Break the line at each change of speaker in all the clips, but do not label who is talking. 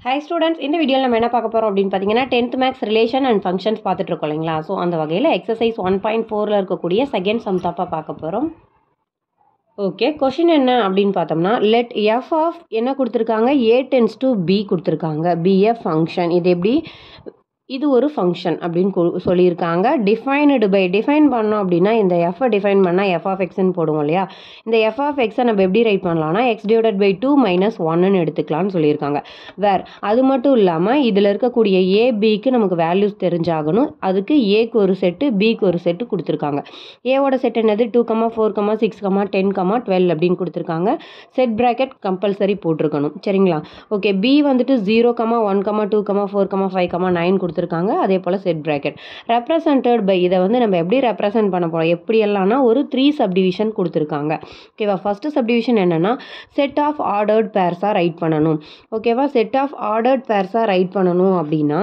high students இந்த வீடியோவில் நம்ம என்ன பார்க்க போகிறோம் அப்படின்னு பார்த்தீங்கன்னா tenth maths relation and functions பார்த்துட்டு இருக்கோம் இல்லைங்களா ஸோ அந்த வகையில் எக்ஸசைஸ் ஒன் பாயிண்ட் ஃபோரில் இருக்கக்கூடிய செகண்ட் சம் தாப்பா பார்க்க போகிறோம் ஓகே கொஷின் என்ன அப்படின்னு பார்த்தோம்னா லெட் எஃப் ஆஃப் என்ன கொடுத்துருக்காங்க ஏ டென்ஸ் டு பி கொடுத்துருக்காங்க பிஎஃப் ஃபங்க்ஷன் இது எப்படி இது ஒரு ஃபங்க்ஷன் அப்படின்னு கு- சொல்லியிருக்காங்க டிஃபைன்டு பை டிஃபைன் பண்ணோம் அப்படின்னா இந்த எஃப்ஐ டிஃபைன் பண்ணால் எஃப் ஆஃப் எக்ஸ்ன்னு போடுவோம் இல்லையா இந்த எஃப் ஆஃப் எக்ஸை நம்ம எப்படி ரைட் பண்ணலாம்னா X divided by two minus ஒன்னு எடுத்துக்கலாம்னு சொல்லியிருக்காங்க வேர் அது மட்டும் இல்லாமல் இதில் இருக்கக்கூடிய ஏ பிக்கு நமக்கு வேல்யூஸ் தெரிஞ்சாகணும் அதுக்கு ஏக்கு ஒரு செட்டு பிக்கு ஒரு செட்டு கொடுத்துருக்காங்க ஏவோட செட் என்னது two comma four comma six comma ten comma twelve அப்படின்னு கொடுத்துருக்காங்க செட் ப்ராக்கெட் கம்பல்சரி போட்டிருக்கணும் சரிங்களா ஓகே பி வந்துட்டு zero comma one comma two comma four comma five comma nine கொடுத்துருக்காங்க அதே போல் செட் ப்ராக்கெட் ரெப்ரசன்டட் பை இதை வந்து நம்ம எப்படி ரெப்ரசன்ட் பண்ண போகிறோம் எப்படி எல்லாம்னா ஒரு த்ரீ சப்டிவிஷன் கொடுத்துருக்காங்க ஓகேவா ஃபஸ்ட்டு சப்டிவிஷன் என்னென்னா செட் ஆஃப் ஆர்டர்ட் பேர்ஸாக ரைட் பண்ணணும் ஓகேவா செட் ஆஃப் ஆர்டர்ட் பேர்ஸாக ரைட் பண்ணணும் அப்படின்னா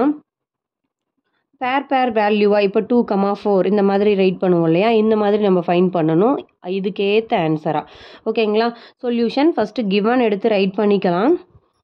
பேர் பேர் வேல்யூவா இப்போ டூ கமா ஃபோர் இந்த மாதிரி ரைட் பண்ணுவோம் இல்லையா இந்த மாதிரி நம்ம ஃபைன் பண்ணணும் இதுக்கு ஏற்ற ஆன்சராக ஓகேங்களா சொல்யூஷன் ஃபஸ்ட்டு கிவன் எடுத்து ரைட் பண்ணிக்கலாம்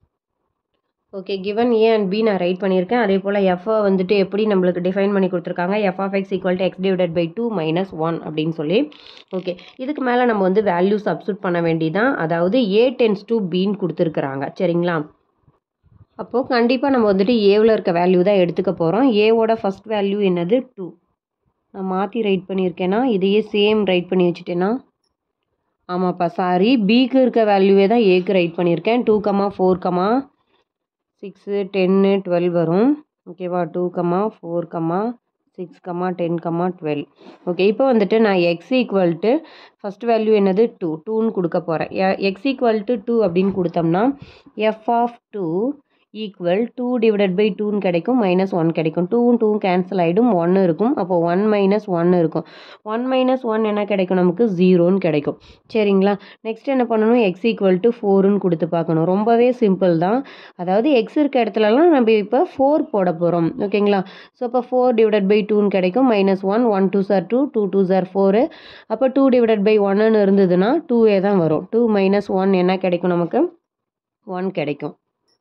okay given A and B நான் ரைட் பண்ணியிருக்கேன் அதே போல் எஃப் வந்துட்டு எப்படி நம்மளுக்கு டிஃபைன் பண்ணி கொடுத்துருக்காங்க F of X equal to X divided by two minus one அப்படின்னு சொல்லி ஓகே இதுக்கு மேலே நம்ம வந்து வேல்யூ சப்ஸ்டியூட் பண்ண வேண்டியதான் அதாவது ஏ டென்ஸ் டு பின்னு கொடுத்துருக்குறாங்க சரிங்களா அப்போது கண்டிப்பாக நம்ம வந்துட்டு ஏவில் இருக்க வேல்யூ தான் எடுத்துக்க போகிறோம் ஏவோட ஃபஸ்ட் வேல்யூ என்னது டூ நான் மாற்றி ரைட் பண்ணியிருக்கேன்னா இதையே சேம் ரைட் பண்ணி வச்சுட்டேன்னா ஆமாப்பா சாரி பிக்கு இருக்க வேல்யூவே தான் ஏக்கு ரைட் பண்ணியிருக்கேன் two comma four comma six ten twelve வரும் ஓகேவா two comma four comma six comma ten comma twelve okay இப்போ வந்துட்டு நான் X equal to first value என்னது டூ டூன்னு கொடுக்க போகிறேன் எக்ஸ் ஈக்குவல் டு டூ அப்படின்னு கொடுத்தோம்னா F of two equal two divided by டூன்னு கிடைக்கும் மைனஸ் ஒன் கிடைக்கும் டூவும் டூவும் கேன்சல் ஆகிடும் ஒன்று இருக்கும் அப்போ ஒன் மைனஸ் ஒன் இருக்கும் ஒன் மைனஸ் ஒன் என்ன கிடைக்கும் நமக்கு ஜீரோன்னு கிடைக்கும் சரிங்களா நெக்ஸ்ட் என்ன பண்ணணும் எக்ஸ் ஈக்குவல் டு ஃபோருன்னு கொடுத்து பார்க்கணும் ரொம்பவே சிம்பிள் தான் அதாவது எக்ஸ் இருக்க இடத்துலலாம் நம்ம இப்போ ஃபோர் போட போகிறோம் ஓகேங்களா ஸோ அப்போ ஃபோர் டிவைடட் பை டூன்னு கிடைக்கும் minus one one two sir two two two sir four அப்போ டூ டிவைடட் பை ஒன்னு இருந்ததுன்னா டூவே தான் வரும் டூ மைனஸ் ஒன் என்ன கிடைக்கும் நமக்கு ஒன் கிடைக்கும்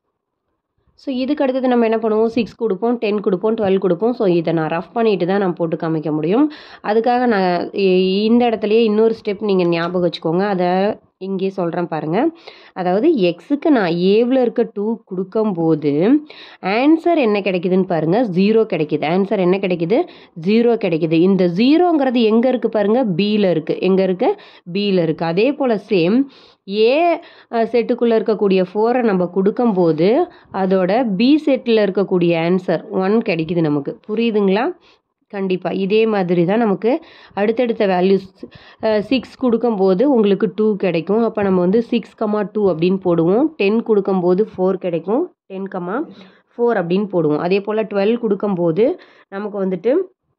ஸோ இதுக்கு அடுத்தது நம்ம என்ன பண்ணுவோம் சிக்ஸ் கொடுப்போம் டென் கொடுப்போம் டுவெல் கொடுப்போம் ஸோ இதை நான் ரஃப் பண்ணிட்டு தான் நான் போட்டு காமிக்க முடியும் அதுக்காக நான் இ- இந்த இடத்துலையே இன்னொரு ஸ்டெப் நீங்கள் ஞாபகம் வச்சுக்கோங்க அதை இங்கே சொல்கிறேன் பாருங்கள் அதாவது எக்ஸுக்கு நான் ஏவில் இருக்க டூ கொடுக்கும்போது ஆன்சர் என்ன கிடைக்குதுன்னு பாருங்கள் ஜீரோ கிடைக்குது ஆன்சர் என்ன கிடைக்குது ஜீரோ கிடைக்குது இந்த ஜீரோங்கிறது எங்கே இருக்குது பாருங்கள் பியில் இருக்குது எங்கே இருக்குது பியில் இருக்குது அதே போல் சேம் ஏ செட்டுக்குள்ளே இருக்கக்கூடிய ஃபோரை நம்ம கொடுக்கும்போது அதோட பி செட்டில் இருக்கக்கூடிய ஆன்சர் ஒன் கிடைக்குது நமக்கு புரியுதுங்களா கண்டிப்பாக இதே மாதிரி தான் நமக்கு அடுத்தடுத்த வேல்யூஸ் சிக்ஸ் கொடுக்கும்போது உங்களுக்கு டூ கிடைக்கும் அப்போ நம்ம வந்து சிக்ஸ் கமா டூ அப்படின்னு போடுவோம் டென் கொடுக்கும்போது ஃபோர் கிடைக்கும் டென் கமா ஃபோர் அப்படின்னு போடுவோம் அதே போல் டுவெல் கொடுக்கும்போது நமக்கு வந்துட்டு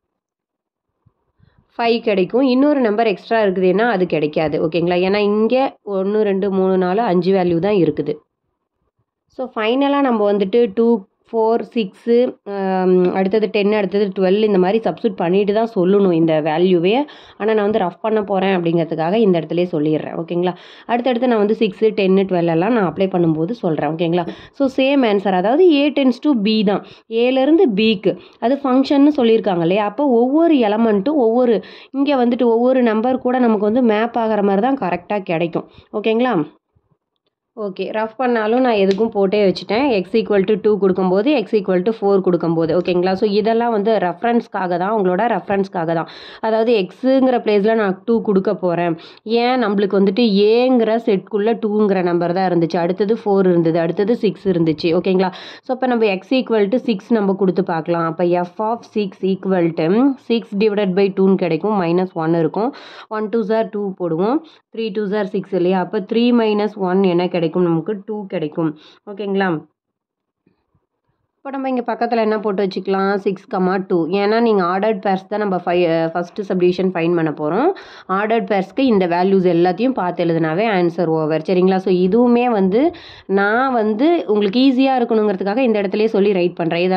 ஃபைவ் கிடைக்கும் இன்னொரு நம்பர் எக்ஸ்ட்ரா இருக்குதுன்னா அது கிடைக்காது ஓகேங்களா ஏன்னா இங்கே ஒன்று ரெண்டு மூணு நாலு அஞ்சு வேல்யூ தான் இருக்குது ஸோ ஃபைனலாக நம்ம வந்துட்டு டூ ஃபோர் சிக்ஸு அடுத்தது டென் அடுத்தது டுவெல் இந்த மாதிரி சப்ஸ்டியூட் பண்ணிட்டு தான் சொல்லணும் இந்த வேல்யூவே ஆனால் நான் வந்து ரஃப் பண்ண போகிறேன் அப்படிங்கிறதுக்காக இந்த இடத்துலயே சொல்லிடுறேன் ஓகேங்களா அடுத்தடுத்து நான் வந்து சிக்ஸு டென்னு டுவெல் எல்லாம் நான் அப்ளை பண்ணும்போது சொல்கிறேன் ஓகேங்களா ஸோ சேம் ஆன்சர் அதாவது ஏ டென்ஸ் டு பி தான் ஏலேருந்து பிக்கு அது ஃபங்க்ஷன்னு சொல்லியிருக்காங்க இல்லையா அப்போ ஒவ்வொரு எலமெண்ட்டும் ஒவ்வொரு இங்கே வந்துட்டு ஒவ்வொரு நம்பர் கூட நமக்கு வந்து மேப் ஆகிற மாதிரி தான் கரெக்டாக கிடைக்கும் ஓகேங்களா ஓகே ரஃப் பண்ணாலும் நான் எதுக்கும் போட்டே வச்சுட்டேன் எக்ஸ் ஈக்குவல் டு டூ கொடுக்கும்போது எக்ஸ் ஈக்குவல் டு ஃபோர் கொடுக்கும்போது ஓகேங்களா ஸோ இதெல்லாம் வந்து ரெஃபரன்ஸ்க்காக தான் உங்களோட ரெஃபரன்ஸ்க்காக தான் அதாவது எக்ஸுங்கிற பிளேஸில் நான் டூ கொடுக்க போகிறேன் ஏன் நம்மளுக்கு வந்துட்டு ஏங்கிற செட்குள்ளே டூங்கிற நம்பர் தான் இருந்துச்சு அடுத்தது ஃபோர் இருந்தது அடுத்தது சிக்ஸ் இருந்துச்சு ஓகேங்களா ஸோ அப்போ நம்ம எக்ஸ் ஈக்குவல் டு சிக்ஸ் நம்ம கொடுத்து பார்க்கலாம் அப்போ f of six equal to six divided by டூன்னு கிடைக்கும் மைனஸ் ஒன் இருக்கும் ஒன் டூ சார் டூ போடுவோம் த்ரீ டூ சார் சிக்ஸ் இல்லையா அப்போ த்ரீ மைனஸ் ஒன் என்ன கிடைக்கும் நமக்கு டூ கிடைக்கும் ஓகேங்களா இப்போ நம்ம இங்கே பக்கத்தில் என்ன போட்டு வச்சுக்கலாம் சிக்ஸ் கமா டூ ஏன்னா நீங்கள் ஆர்டர்ட் பேர்ஸ் தான் நம்ம ஃபை ஃபஸ்ட்டு சப்டிவிஷன் ஃபைன் பண்ண போகிறோம் ஆர்டர்ட் பேர்ஸ்க்கு இந்த வேல்யூஸ் எல்லாத்தையும் பார்த்து எழுதுனாவே ஆன்சர் ஓவர் சரிங்களா ஸோ இதுவுமே வந்து நான் வந்து உங்களுக்கு ஈஸியாக இருக்கணுங்கிறதுக்காக இந்த இடத்துலயே சொல்லி ரைட் பண்ணுறேன் இதெல்லாம்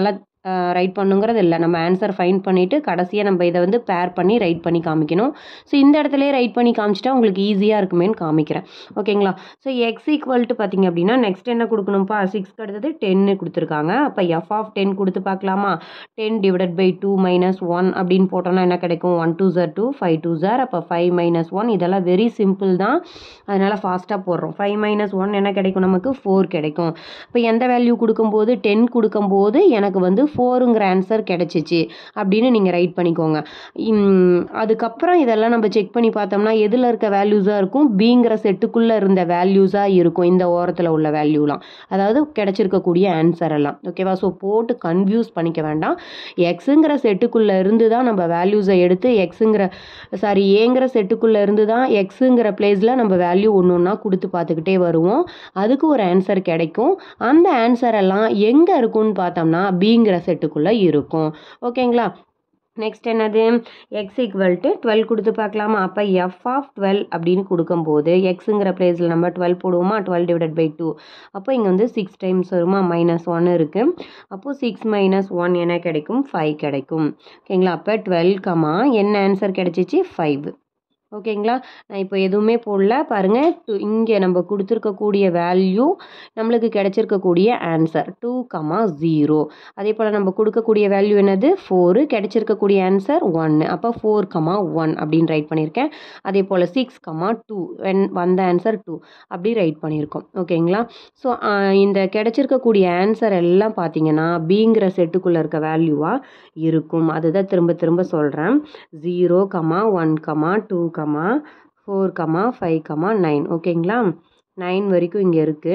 ரைட் பண்ணுங்கிறது இல்லை நம்ம ஆன்சர் ஃபைன் பண்ணிவிட்டு கடைசியாக நம்ம இதை வந்து பேர் பண்ணி ரைட் பண்ணி காமிக்கணும் ஸோ இந்த இடத்துலயே ரைட் பண்ணி காமிச்சிட்டா உங்களுக்கு ஈஸியாக இருக்குமேன்னு காமிக்கிறேன் ஓகேங்களா ஸோ எக்ஸ் ஈக்குவல் டு பார்த்தீங்க அப்படின்னா நெக்ஸ்ட் என்ன கொடுக்கணும்ப்பா சிக்ஸ்க்கு அடுத்தது டென்னு கொடுத்துருக்காங்க அப்போ எஃப் ஆஃப் டென் கொடுத்து பார்க்கலாமா ten divided by two minus one அப்படின்னு போட்டோம்னா என்ன கிடைக்கும் ஒன் டூ ஜார் டூ ஃபைவ் டூ ஜார் அப்போ ஃபைவ் மைனஸ் ஒன் இதெல்லாம் வெரி சிம்பிள் தான் அதனால் ஃபாஸ்ட்டாக போடுறோம் ஃபைவ் மைனஸ் ஒன் என்ன கிடைக்கும் நமக்கு ஃபோர் கிடைக்கும் இப்போ எந்த வேல்யூ கொடுக்கும்போது டென் கொடுக்கும்போது எனக்கு வந்து ஃபோருங்கிற ஆன்சர் கிடைச்சிச்சு அப்படின்னு நீங்கள் ரைட் பண்ணிக்கோங்க இம், அதுக்கப்புறம் இதெல்லாம் நம்ம செக் பண்ணி பார்த்தோம்னா எதில் இருக்க வேல்யூஸாக இருக்கும் பிங்கிற செட்டுக்குள்ளே இருந்த வேல்யூஸாக இருக்கும் இந்த ஓரத்தில் உள்ள வேல்யூலாம் அதாவது கிடைச்சிருக்கக்கூடிய ஆன்சர் எல்லாம் ஓகேவா ஸோ போட்டு கன்ஃபியூஸ் பண்ணிக்க வேண்டாம் எக்ஸுங்கிற செட்டுக்குள்ளே இருந்து தான் நம்ம வேல்யூஸை எடுத்து எக்ஸுங்கிற சாரி ஏங்கிற செட்டுக்குள்ளே இருந்து தான் எக்ஸுங்கிற பிளேஸில் நம்ம வேல்யூ ஒன்று ஒன்றா கொடுத்து பார்த்துக்கிட்டே வருவோம் அதுக்கு ஒரு ஆன்சர் கிடைக்கும் அந்த ஆன்சர் எல்லாம் எங்கே இருக்கும்னு பார்த்தோம்னா பிங்கிற செட்டுக்குள்ளே இருக்கும் ஓகேங்களா நெக்ஸ்ட் என்னது எக்ஸ் ஈக்குவல் டு டுவெல் கொடுத்து பார்க்கலாமா அப்போ எஃப் ஆஃப் டுவெல் அப்படின்னு கொடுக்கும்போது எக்ஸுங்கிற பிளேஸில் நம்ம டுவெல் போடுவோமா டுவெல் டிவைடட் பை டூ அப்போ இங்கே வந்து சிக்ஸ் டைம்ஸ் வருமா மைனஸ் ஒன் இருக்குது அப்போது சிக்ஸ் மைனஸ் ஒன் என்ன கிடைக்கும் ஃபைவ் கிடைக்கும் ஓகேங்களா அப்போ டுவெல் கமா என்ன ஆன்சர் கிடைச்சிச்சு ஃபைவ் ஓகேங்களா நான் இப்போ எதுவுமே போடல பாருங்கள் டூ இங்கே நம்ம கொடுத்துருக்கக்கூடிய வேல்யூ நம்மளுக்கு கிடைச்சிருக்கக்கூடிய ஆன்சர் டூ கமா ஜீரோ அதே போல் நம்ம கொடுக்கக்கூடிய வேல்யூ என்னது ஃபோரு கிடைச்சிருக்கக்கூடிய ஆன்சர் ஒன்று அப்போ ஃபோர் கமா ஒன் அப்படின்னு ரைட் பண்ணியிருக்கேன் அதே போல் சிக்ஸ் கமா டூ வென் வந்த ஆன்சர் டூ அப்படி ரைட் பண்ணியிருக்கோம் ஓகேங்களா ஸோ இந்த கிடைச்சிருக்கக்கூடிய ஆன்சர் எல்லாம் பார்த்தீங்கன்னா பிங்கிற செட்டுக்குள்ளே இருக்க வேல்யூவாக இருக்கும் அதுதான் திரும்ப திரும்ப சொல்கிறேன் zero comma one comma two comma four comma five comma nine ஓகேங்களா நைன் வரைக்கும் இங்கே இருக்குது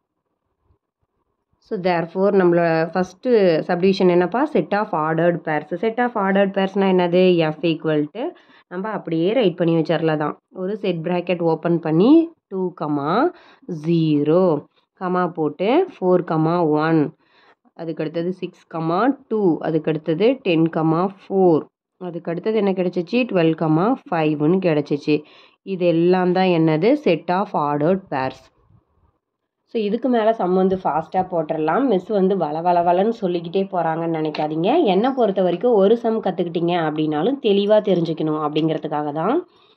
ஸோ தேர் ஃபோர் நம்மளோட ஃபஸ்ட்டு சப்டிவிஷன் என்னப்பா set of ordered pairs set of ordered பேர்ஸ்னால் என்னது எஃப் ஈக்குவல் டு நம்ம அப்படியே ரைட் பண்ணி வச்சிடலாம் தான் ஒரு செட் ப்ராக்கெட் ஓப்பன் பண்ணி டூ கமா ஜீரோ கமா போட்டு ஃபோர் கமா ஒன் அதுக்கடுத்தது சிக்ஸ் கமா டூ அதுக்கடுத்தது டென் கமா ஃபோர் அதுக்கடுத்தது என்ன கிடச்சிச்சு டுவெல் கமா ஃபைவ்னு கிடச்சிச்சு இது எல்லாம் தான் என்னது set of ordered pairs so இதுக்கு மேலே சம் வந்து ஃபாஸ்ட்டாக போட்டுடலாம் மிஸ் வந்து வள வள வளன்னு சொல்லிக்கிட்டே போகிறாங்கன்னு நினைக்காதீங்க என்னை பொறுத்த வரைக்கும் ஒரு சம் கற்றுக்கிட்டீங்க அப்படின்னாலும் தெளிவாக தெரிஞ்சுக்கணும் அப்படிங்கிறதுக்காக தான்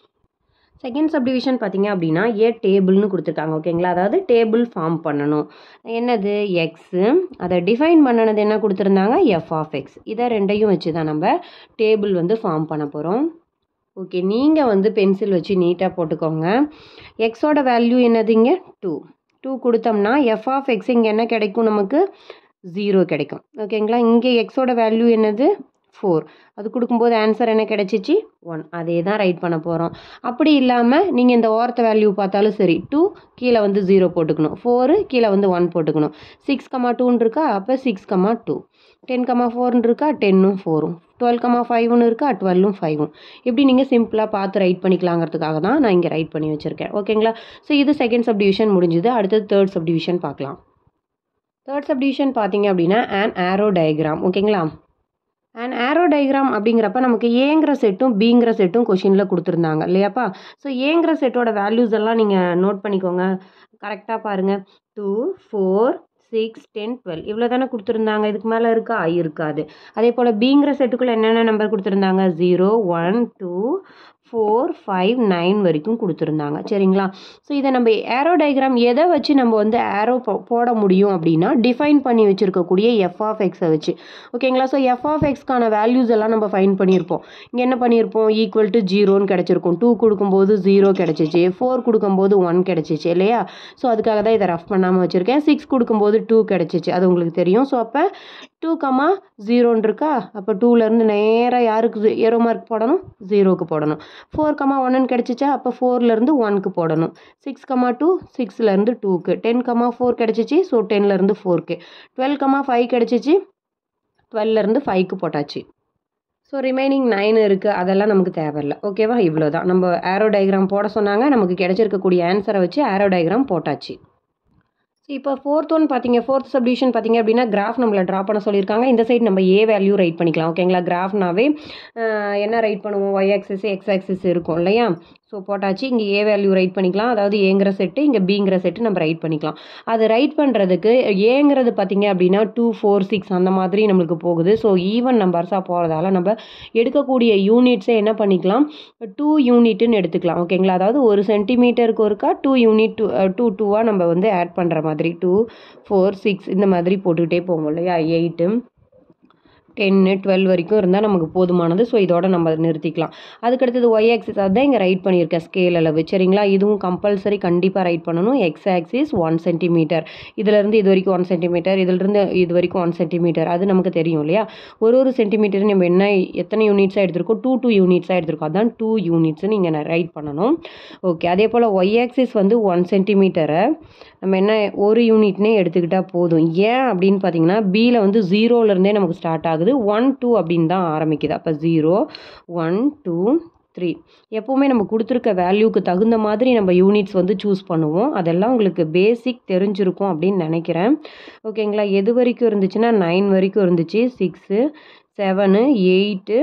செகண்ட் சப்டிவிஷன் பார்த்தீங்க அப்படின்னா ஏ டேபிள்னு கொடுத்துருக்காங்க ஓகேங்களா அதாவது டேபிள் ஃபார்ம் பண்ணணும் என்னது எக்ஸு அதை டிஃபைன் பண்ணனது என்ன கொடுத்துருந்தாங்க எஃப் ஆஃப் எக்ஸ் இதை ரெண்டையும் வச்சு தான் நம்ம டேபிள் வந்து ஃபார்ம் பண்ண போகிறோம் ஓகே நீங்கள் வந்து பென்சில் வச்சு நீட்டாக போட்டுக்கோங்க எக்ஸோட வேல்யூ என்னதுங்க டூ டூ கொடுத்தோம்னா எஃப் ஆஃப் எக்ஸ் இங்கே என்ன கிடைக்கும் நமக்கு ஜீரோ கிடைக்கும் ஓகேங்களா இங்கே எக்ஸோட வேல்யூ என்னது ஃபோர் அது கொடுக்கும்போது ஆன்சர் என்ன கிடைச்சிச்சு ஒன் அதே தான் ரைட் பண்ண போகிறோம் அப்படி இல்லாமல் நீங்கள் இந்த ஓரத்த வேல்யூ பார்த்தாலும் சரி டூ கீழே வந்து ஜீரோ போட்டுக்கணும் ஃபோரு கீழே வந்து ஒன் போட்டுக்கணும் சிக்ஸ் கமா டூன்னு இருக்கா அப்போ six comma two ten comma ஃபோர்னு இருக்கா டென்னும் ஃபோரும் டுவெல் கமா ஃபைவ்னு இருக்கா டுவெல்லும் ஃபைவும் இப்படி நீங்கள் சிம்பிளாக பார்த்து ரைட் பண்ணிக்கலாங்கிறதுக்காக தான் நான் இங்கே ரைட் பண்ணி வச்சுருக்கேன் ஓகேங்களா ஸோ இது செகண்ட் சப்டிவிஷன் முடிஞ்சுது அடுத்தது தேர்ட் சப்டிவிஷன் பார்க்கலாம் தேர்ட் சப்டிவிஷன் பார்த்தீங்க அப்படின்னா ஆன் ஆரோ டயக்ராம் ஓகேங்களா அண்ட் ஆரோ டயக்ராம் அப்படிங்கிறப்ப நமக்கு ஏங்கிற செட்டும் பிங்கிற செட்டும் கொஷினில் கொடுத்துருந்தாங்க இல்லையாப்பா ஸோ ஏங்கிற செட்டோட வேல்யூஸ் எல்லாம் நீங்கள் நோட் பண்ணிக்கோங்க கரெக்டாக பாருங்கள் two four six ten twelve இவ்வளோ தானே கொடுத்துருந்தாங்க இதுக்கு மேலே இருக்கா இருக்காது அதே போல் பிங்கிற செட்டுக்குள்ளே என்னென்ன நம்பர் கொடுத்துருந்தாங்க zero one two four five nine வரைக்கும் கொடுத்துருந்தாங்க சரிங்களா ஸோ இதை நம்ம ஏரோ டயக்ராம் எதை வச்சு நம்ம வந்து ஏரோ போட முடியும் அப்படின்னா டிஃபைன் பண்ணி வச்சுருக்கக்கூடிய எஃப் ஆஃப் எக்ஸை வச்சு ஓகேங்களா ஸோ எஃப் ஆஃப் எக்ஸ்க்கான வேல்யூஸ் எல்லாம் நம்ம ஃபைன் பண்ணியிருப்போம் இங்கே என்ன பண்ணியிருப்போம் ஈக்குவல் டு ஜீரோன்னு கிடச்சிருக்கும் டூ கொடுக்கும்போது ஜீரோ கிடச்சிச்சு ஃபோர் கொடுக்கும்போது ஒன் கிடச்சிச்சு இல்லையா ஸோ அதுக்காக தான் இதை ரஃப் பண்ணாமல் வச்சுருக்கேன் சிக்ஸ் கொடுக்கும்போது டூ கிடச்சிச்சு அது உங்களுக்கு தெரியும் ஸோ அப்போ டூ கமா ஜீரோன்னு இருக்கா அப்போ டூலேருந்து நேராக யாருக்கு ஏரோ மார்க் போடணும் ஜீரோக்கு போடணும் ஃபோர் கமா ஒன்னு கிடச்சிச்சா அப்போ ஃபோர்லேருந்து ஒன்க்கு போடணும் சிக்ஸ் கமா டூ சிக்ஸ்லேருந்து டூக்கு டென் கமா ஃபோர் கிடச்சிச்சு ஸோ டென்லேருந்து ஃபோர்க்கு டுவெல் கமா ஃபைவ் கிடச்சிச்சு டுவெல்லேருந்து ஃபைவ்க்கு போட்டாச்சு ஸோ ரிமைனிங் நைன் இருக்குது அதெல்லாம் நமக்கு தேவையில்ல ஓகேவா இவ்வளோ தான் நம்ம ஆரோ டயக்ராம் போட சொன்னாங்க நமக்கு கிடைச்சிருக்கக்கூடிய ஆன்சரை வச்சு ஆரோ டயக்ராம் போட்டாச்சு ஸோ இப்போ ஃபோர்த் ஒன் பார்த்தீங்க ஃபோர்த் சப்டிவிஷன் பார்த்தீங்க அப்படின்னா கிராஃப் நம்மளை ட்ரா பண்ண சொல்லியிருக்காங்க இந்த சைடு நம்ம ஏ வேல்யூ ரைட் பண்ணிக்கலாம் ஓகேங்களா கிராஃப்னாவே என்ன ரைட் பண்ணுவோம் ஒய் ஆக்சிஸ் எக்ஸ் ஆக்சிஸ் இருக்கும் இல்லையா ஸோ ஸோ போட்டாச்சு இங்கே ஏ வேல்யூ ரைட் பண்ணிக்கலாம் அதாவது ஏங்கிற செட்டு இங்கே பிங்கிற செட்டு நம்ம ரைட் பண்ணிக்கலாம் அது ரைட் பண்ணுறதுக்கு ஏங்கிறது பார்த்தீங்க அப்படின்னா டூ ஃபோர் சிக்ஸ் அந்த மாதிரி நம்மளுக்கு போகுது ஸோ ஈவன் நம்பர்ஸாக போகிறதால நம்ம எடுக்கக்கூடிய யூனிட்ஸை என்ன பண்ணிக்கலாம் டூ யூனிட்னு எடுத்துக்கலாம் ஓகேங்களா அதாவது ஒரு சென்டிமீட்டருக்கு ஒருக்கா டூ யூனிட் டூ டூ டூவாக நம்ம வந்து ஆட் பண்ணுற மாதிரி டூ ஃபோர் சிக்ஸ் இந்த மாதிரி போட்டுக்கிட்டே போவோம் இல்லையா எயிட்டு டென்னு டுவெல் வரைக்கும் இருந்தால் நமக்கு போதுமானது ஸோ இதோட நம்ம நிறுத்திக்கலாம் அதுக்கடுத்தது ஒய் ஆக்சிஸ் அதுதான் இங்கே ரைட் பண்ணியிருக்கேன் ஸ்கேல் அளவு சரிங்களா இதுவும் கம்பல்சரி கண்டிப்பாக ரைட் பண்ணணும் எக்ஸ் ஆக்சிஸ் ஒன் சென்டிமீட்டர் இதுலேருந்து இது வரைக்கும் ஒன் சென்டிமீட்டர் இதிலிருந்து இது வரைக்கும் ஒன் சென்டிமீட்டர் அது நமக்கு தெரியும் இல்லையா ஒரு ஒரு சென்டிமீட்டர் நம்ம என்ன எத்தனை யூனிட்ஸாக எடுத்திருக்கோம் டூ டூ யூனிட்ஸாக எடுத்திருக்கோம் அதான் டூ யூனிட்ஸ்னு இங்கே ரைட் பண்ணணும் ஓகே அதே போல் ஒய் ஆக்சிஸ் வந்து ஒன் சென்டிமீட்டரை நம்ம என்ன ஒரு யூனிட்னே எடுத்துக்கிட்டால் போதும் ஏன் அப்படின்னு பார்த்தீங்கன்னா பியில் வந்து ஜீரோலேருந்தே நமக்கு ஸ்டார்ட் ஆகுது ஒன் டூ அப்படின்னு தான் ஆரம்பிக்குது அப்போ ஜீரோ ஒன் டூ த்ரீ எப்போவுமே நம்ம கொடுத்துருக்க வேல்யூக்கு தகுந்த மாதிரி நம்ம யூனிட்ஸ் வந்து சூஸ் பண்ணுவோம் அதெல்லாம் உங்களுக்கு பேசிக் தெரிஞ்சிருக்கும் அப்படின்னு நினைக்கிறேன் ஓகேங்களா எது வரைக்கும் இருந்துச்சுன்னா நைன் வரைக்கும் இருந்துச்சு சிக்ஸு செவனு எயிட்டு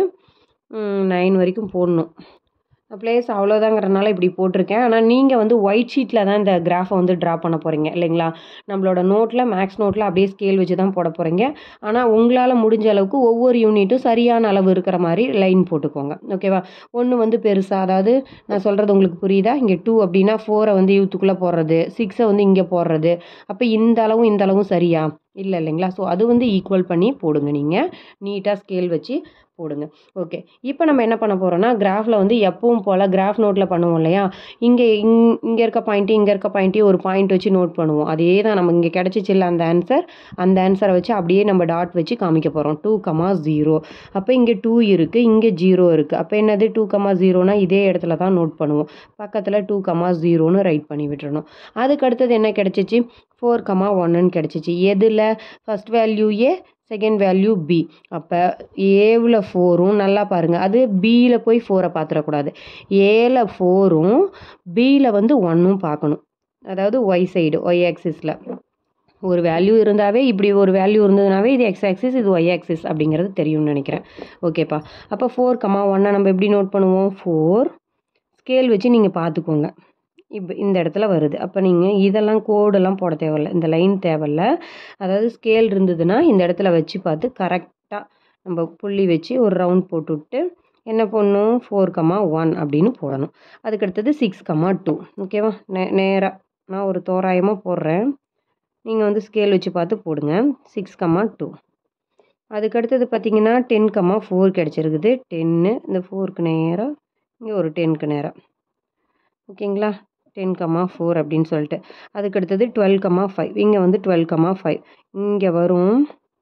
நைன் வரைக்கும் போடணும் ப்ளேஸ் அவ்வளோதாங்கிறனால இப்படி போட்டிருக்கேன் ஆனால் நீங்கள் வந்து ஒயிட் ஷீட்டில் தான் இந்த கிராஃபை வந்து ட்ரா பண்ண போகிறீங்க இல்லைங்களா நம்மளோட நோட்டில் மேக்ஸ் நோட்டில் அப்படியே ஸ்கேல் வச்சு தான் போட போகிறீங்க ஆனால் உங்களால் முடிஞ்ச அளவுக்கு ஒவ்வொரு யூனிட்டும் சரியான அளவு இருக்கிற மாதிரி லைன் போட்டுக்கோங்க ஓகேவா ஒன்று வந்து பெருசாக அதாவது நான் சொல்கிறது உங்களுக்கு புரியுதா இங்கே டூ அப்படின்னா ஃபோரை வந்து யூத்துக்குள்ளே போடுறது சிக்ஸை வந்து இங்கே போடுறது அப்போ இந்த அளவும் இந்த அளவும் சரியா இல்லை இல்லைங்களா ஸோ அது வந்து ஈக்குவல் பண்ணி போடுங்க நீங்கள் நீட்டாக ஸ்கேல் வச்சு போடுங்க ஓகே இப்போ நம்ம என்ன பண்ண போகிறோம்னா கிராஃபில் வந்து எப்பவும் போல் கிராஃப் நோட்டில் பண்ணுவோம் இல்லையா இங்கே இங் இங்கே இருக்க பாயிண்ட்டு இங்கே இருக்க பாயிண்ட்டையும் ஒரு பாயிண்ட் வச்சு நோட் பண்ணுவோம் அதே தான் நம்ம இங்கே கிடச்சிச்சு இல்லை அந்த ஆன்சர் அந்த ஆன்சரை வச்சு அப்படியே நம்ம டாட் வச்சு காமிக்க போகிறோம் டூ கமா ஜீரோ அப்போ இங்கே டூ இருக்குது இங்கே ஜீரோ இருக்குது அப்போ என்னது டூ கமா ஜீரோனா இதே இடத்துல தான் நோட் பண்ணுவோம் பக்கத்தில் டூ கமா ஜீரோன்னு ரைட் பண்ணி விட்டுறணும் அதுக்கு அடுத்தது என்ன கிடச்சிச்சு ஃபோர் கமா ஒன்னுன்னு கிடச்சிச்சு எதில் first value A second value B அப்போ ஏவில் ஃபோரும் நல்லா பாருங்கள் அது பியில் போய் ஃபோரை பார்த்துடக்கூடாது ஏல ஃபோரும் பியில் வந்து ஒன்றும் பார்க்கணும் அதாவது ஒய் சைடு ஒய் ஆக்சிஸில் ஒரு வேல்யூ இருந்தாவே இப்படி ஒரு வேல்யூ இருந்ததுனாவே இது எக்ஸ் ஆக்சிஸ் இது ஒய் ஆக்சிஸ் அப்படிங்கிறது தெரியும்னு நினைக்கிறேன் ஓகேப்பா அப்போ ஃபோர் கமா ஒன்னை நம்ம எப்படி நோட் பண்ணுவோம் ஃபோர் ஸ்கேல் வச்சு நீங்கள் பார்த்துக்கோங்க இப்போ இந்த இடத்துல வருது அப்போ நீங்கள் இதெல்லாம் கோடெல்லாம் போட தேவையில்ல இந்த லைன் தேவையில்ல அதாவது ஸ்கேல் இருந்ததுன்னா இந்த இடத்துல வச்சு பார்த்து கரெக்டாக நம்ம புள்ளி வச்சு ஒரு ரவுண்ட் போட்டுவிட்டு என்ன பண்ணணும் ஃபோர் கமா ஒன் அப்படின்னு போடணும் அதுக்கடுத்தது சிக்ஸ் கமா டூ ஓகேவா நே நேராக நான் ஒரு தோராயமாக போடுறேன் நீங்கள் வந்து ஸ்கேல் வச்சு பார்த்து போடுங்க சிக்ஸ் கமா டூ அதுக்கடுத்தது பார்த்தீங்கன்னா டென் கமா ஃபோர் கிடச்சிருக்குது டென்னு இந்த ஃபோருக்கு நேராக இங்கே ஒரு டென்க்கு நேராக ஓகேங்களா டென் கமா ஃபோர் அப்படின்னு சொல்லிட்டு அதுக்கு அடுத்தது டுவெல் கமா ஃபைவ் இங்கே வந்து டுவெல் கமா ஃபைவ் இங்கே வரும்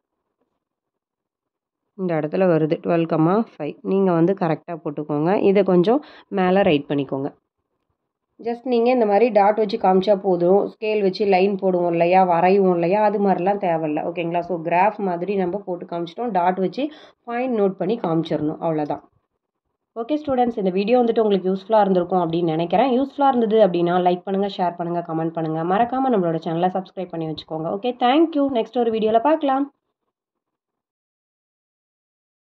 இந்த இடத்துல வருது டுவெல் கமா ஃபைவ் நீங்கள் வந்து கரெக்டாக போட்டுக்கோங்க இதை கொஞ்சம் மேலே ரைட் பண்ணிக்கோங்க ஜஸ்ட் நீங்கள் இந்த மாதிரி டாட் வச்சு காமிச்சா போதும் ஸ்கேல் வச்சு லைன் போடுவோம் இல்லையா வரைவோம் இல்லையா அது மாதிரிலாம் தேவையில்ல ஓகேங்களா ஸோ கிராஃப் மாதிரி நம்ம போட்டு காமிச்சிட்டோம் டாட் வச்சு பாயிண்ட் நோட் பண்ணி காமிச்சிடணும் அவ்வளோதான் ஓகே ஸ்டூடெண்ட்ஸ் இந்த வீடியோ வந்துட்டு உங்களுக்கு யூஸ்ஃபுல்லாக இருந்திருக்கும் அப்படின்னு நினைக்கிறேன் யூஸ்ஃபுல்லாக இருந்தது அப்படின்னா லைக் பண்ணுங்கள் ஷேர் பண்ணுங்கள் கமெண்ட் பண்ணுங்கள் மறக்காமல் நம்மளோட சேனலை சப்ஸ்கிரைப் பண்ணி வச்சுக்கோங்க ஓகே தேங்க்யூ நெக்ஸ்ட் ஒரு வீடியோவில் பார்க்கலாம்